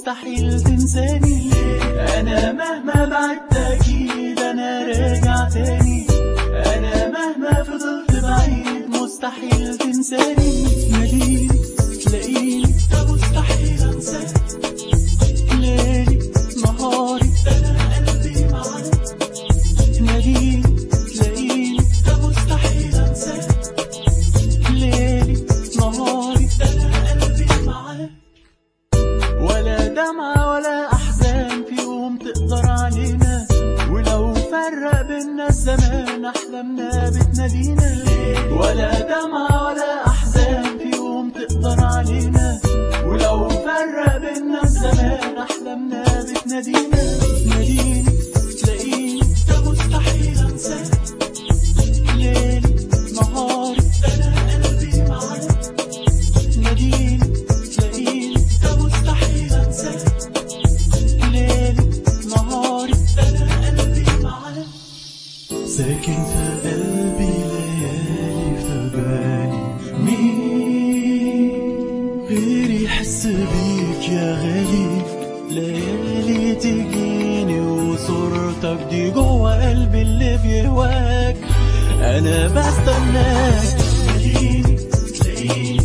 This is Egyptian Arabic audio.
مستحيل تنساني انا مهما بعدت اكيد انا راجع تاني انا مهما فضلت بعيد مستحيل تنساني ناديني تلاقيني ده مستحيل انساك ليلي نهاري انا قلبي معاك ناديني تلاقيني ده مستحيل انساك ليلي نهاري انا قلبي معاك ولا دمعة ولا أحزان في يوم تقدر علينا ولو فرق بينا الزمان أحلامنا بتنادينا ولا دمعة ولا أحزان في يوم تقدر علينا ولو فرق بينا الزمان أحلامنا بتنادينا ناديني تلاقيني ده مستحيل أنساك ليلي نهاري أنا قلبي معاك ناديني تلاقيني ده مستحيل انساك ليلي نهاري انا قلبي معاك ساكن في قلبي ليالي في بالي مين غيري يحس بيك يا غالي ليالي تجيني وصورتك دي جوه قلبي اللي بيهواك انا بستناك تلاقيني تلاقيني